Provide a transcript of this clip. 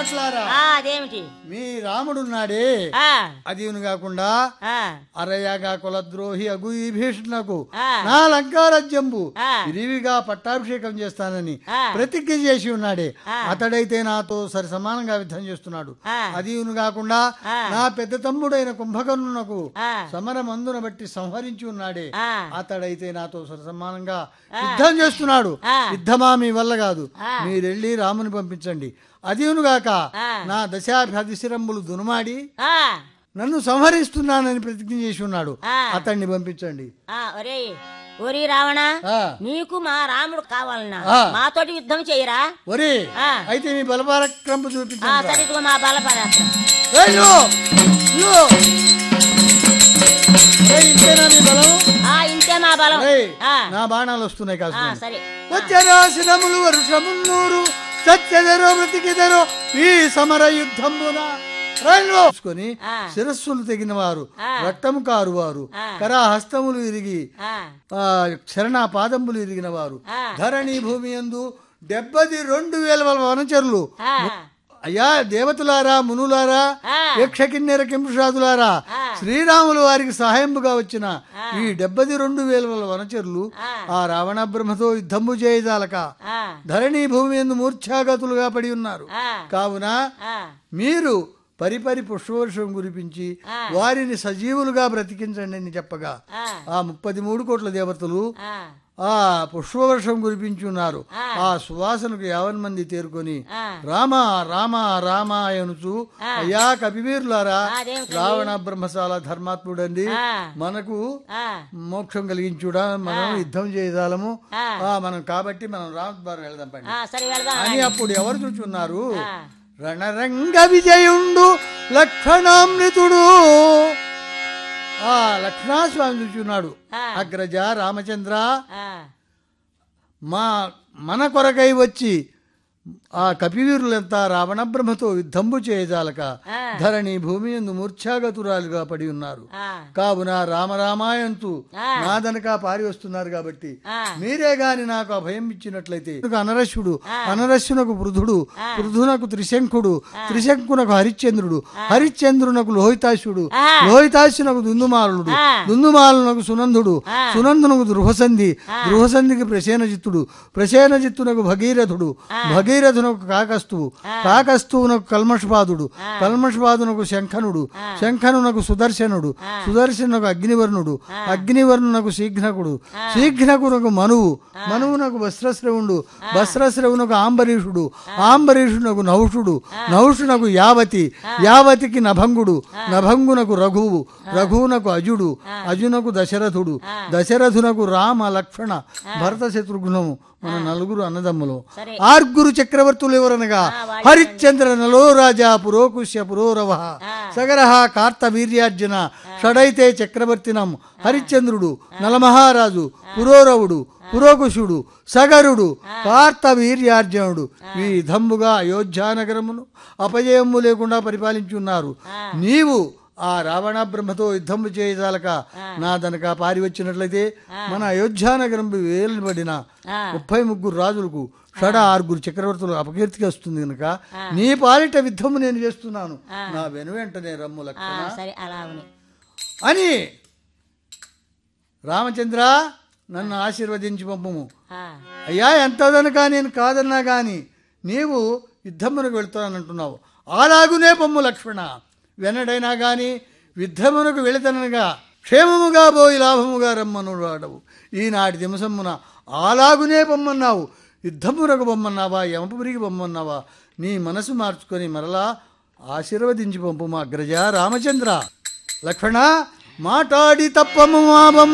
భట్లారా ఆ అదేమిటి మీ రాముడున్నాడే ఆ అదివును కాకుండా ఆ అరయాగా కులద్రోహి అగు ఈ భీషణకు ఆ. నా లంకారాజ్యంబు ఆ. విరివిగా పట్టాభిషేకం చేస్తానని ఆ. ప్రతిజ్ఞ చేసి ఉన్నాడే ఆ. అతడైతే నాతో సరి సమానంగా యుద్ధం చేస్తున్నాడు ఆ. అదివును కాకుండా ఆ. నా పెద్ద తమ్ముడైన కుంభకర్ణునకు ఆ. సమరమందున బట్టి సంహరించి ఉన్నాడే ఆ. అతడైతే నాతో సరి సమానంగా యుద్ధం చేస్తున్నాడు ఆ. యుద్ధమా మీ వల్ల కాదు ఆ. మీరెళ్ళి రాముని పంపించండి అదివునుగాక ఆ. నా దశాభిశిరంబులు దునుమాడి ఆ నన్ను సంహరిస్తున్నానని ప్రతిజ్ఞ చేసి ఉన్నాడు ఆ. అతన్ని పంపించండి ఆ ఒరే ఒరి రావణ ఆ. నీకు మా రాముడు కావాలన్నా ఆ. మాతోటి యుద్ధం చేయరా ఒరే ఆ. అయితే మీ బలపరాక్రమ ఆ చూపించండి సరే ఇదిగో మా బల పరాక్రమం వెళ్ళు! ఇదిగో! ఒరేయ్, ఇంతేనా మీ బలం ఆ ఇంతే మా బలం ఒరేయ్, ఆ నా బాణాలు వస్తున్నాయి ఆ, కాస్త సరే వచ్చరాశినములు వర్షమున్నూరు సత్యదరో మృతికిదరో ఈ సమర యుద్ధంబున రైల్లో చూసుకొని ఆ. శిరస్సులు తెగిన వారు ఆ. రక్తము కారువారు ఆ. కరాహస్తములు ఇరిగి ఆ ఆ, శరణ పాదంబులు ఇరిగిన వారు ఆ. ధరణి భూమి యందు డెబ్బది రెండు వేల వనచరులు ఆ అయ్యా దేవతలారా మునులారా ఆ. యక్షకిన్నెర కింపుషాదులారా ఆ. శ్రీరాములు వారికి సహాయంపుగా వచ్చిన ఈ డెబ్బది రెండు వేల వనచరులు ఆ. ఆ రావణ బ్రహ్మతో యుద్ధంబు చేయజాలక ఆ ధరణి భూమి ఎందు మూర్ఛాగతులుగా పడి ఉన్నారు ఆ కావున ఆ మీరు పరిపరి పుష్పవర్షం కురిపించి ఆ. వారిని సజీవులుగా బ్రతికించండి అని చెప్పగా ఆ ఆ ముప్పది మూడు కోట్ల దేవతలు ఆ ఆ పుష్పవర్షం కురిపించి ఉన్నారు ఆ. ఆ సువాసనకు యావన్ మంది తేరుకొని ఆ. రామ రామ రామ అనుచు ఆ. అయ్యా కపివీరులారా ఆ, అదేమిటండి? రావణ బ్రహ్మశాల ధర్మాత్ముడండి ఆ. మనకు ఆ మోక్షం కలిగించుడా మనం యుద్ధం చేయదాలము ఆ. ఆ, మనం కాబట్టి మనం రామద్వారం వెళదాం పండి ఆ సరే వెళ్దాం అని అప్పుడు ఎవరు చూచున్నారు ఆ. రణరంగ విజయుండు లక్ష్మణామృతుడు ఆ లక్ష్మణస్వామి చూచున్నాడు ఆ. అగ్రజ రామచంద్ర ఆ మా మన కొరకై వచ్చి ఆ కపివీరులంతా రావణ బ్రహ్మతో యుద్ధంబు చేయజాలక ఆ. ధరణి భూమి ఎందు మూర్ఛాగతురాలుగా పడి ఉన్నారు ఆ కావున రామరామాయంతు ఆ. నాదనక పారి వస్తున్నారు కాబట్టి ఆ. మీరే గాని నాకు అభయం ఇచ్చినట్లయితే అనరశ్యుడు ఆ. అనరశ్యునకు పృథుడు ఆ. పృథునకు త్రిశంకుడు త్రిశంకునకు హరిశ్చంద్రుడు హరిశ్చంద్రునకు లోహితాశుడు ఆ. లోహితాశునకు దుందుమాలుడు ఆ. దుందుమాలునకు సునందుడు ఆ. సునందునకు దృహసంధి దృహసంధికి ప్రసేనజిత్తుడు ప్రసేనజిత్తునకు భగీరథుడు భగీరథునకు కాకస్తువు కాకస్తువునకు కల్మషపాదుడు కల్మషపాదునకు శంఖనుడు శంఖనునకు సుదర్శనుడు సుదర్శనునకు అగ్నివర్ణుడు అగ్నివర్ణునకు శీఘ్నకుడు శీఘ్నకునకు మనువు మనువునకు వస్త్రశ్రవుడు వస్త్రశ్రవునకు ఆంబరీషుడు ఆంబరీషునకు నౌషుడు నౌషునకు యావతి యావతికి నభంగుడు నభంగునకు రఘువు రఘువునకు అజుడు అజునకు దశరథుడు దశరథునకు రామ లక్ష్మణ భరత శత్రుఘ్నము మన నలుగురు అన్నదమ్ములు సరే. ఆర్గురు చక్రవర్తులు ఎవరనగా హరిశ్చంద్ర నలో రాజా పురోకుశ్య పురోరవ సగరహ కార్త వీర్యార్జున షడైతే చక్రవర్తినం హరిశ్చంద్రుడు నలమహారాజు పురోరవుడు పురోకుశుడు సగరుడు కార్త వీర్యార్జునుడు ఈ విధంబుగా అయోధ్యానగరమును అపజయము లేకుండా పరిపాలించున్నారు నీవు ఆ రావణ బ్రహ్మతో యుద్ధము చేయజాలక నా దనక పారి వచ్చినట్లయితే మన అయోధ్యానగరం వేలుబడిన ఆ. ముప్పై ముగ్గురు రాజులకు షడ ఆరుగురు చక్రవర్తులు అపకీర్తికి వస్తుంది కనుక నీ పాలిట యుద్ధము నేను చేస్తున్నాను నా వెను వెంటనే రమ్ము ఆ లక్షణ సరే అలా అవుని అని రామచంద్ర నన్ను ఆశీర్వదించి పంపము ఆ అయ్యా ఎంతదనక నేను కాదన్నా గాని నీవు యుద్ధమునకు వెళ్తానంటున్నావు అలాగునే పొమ్ము లక్ష్మణ వెనడైనా గాని యుద్ధమునకు వెళితనగా క్షేమముగా పోయి లాభముగా రమ్మను వాడవు ఈనాటి దిమసమ్మున అలాగునే పొమ్మన్నావు యుద్ధమునకు పొమ్మన్నావా యమపురికి పొమ్మన్నావా నీ మనసు మార్చుకొని మరలా ఆశీర్వదించి పంపు మా అగ్రజ రామచంద్ర లక్ష్మణ మాటాడి తప్పము మా బొమ్మ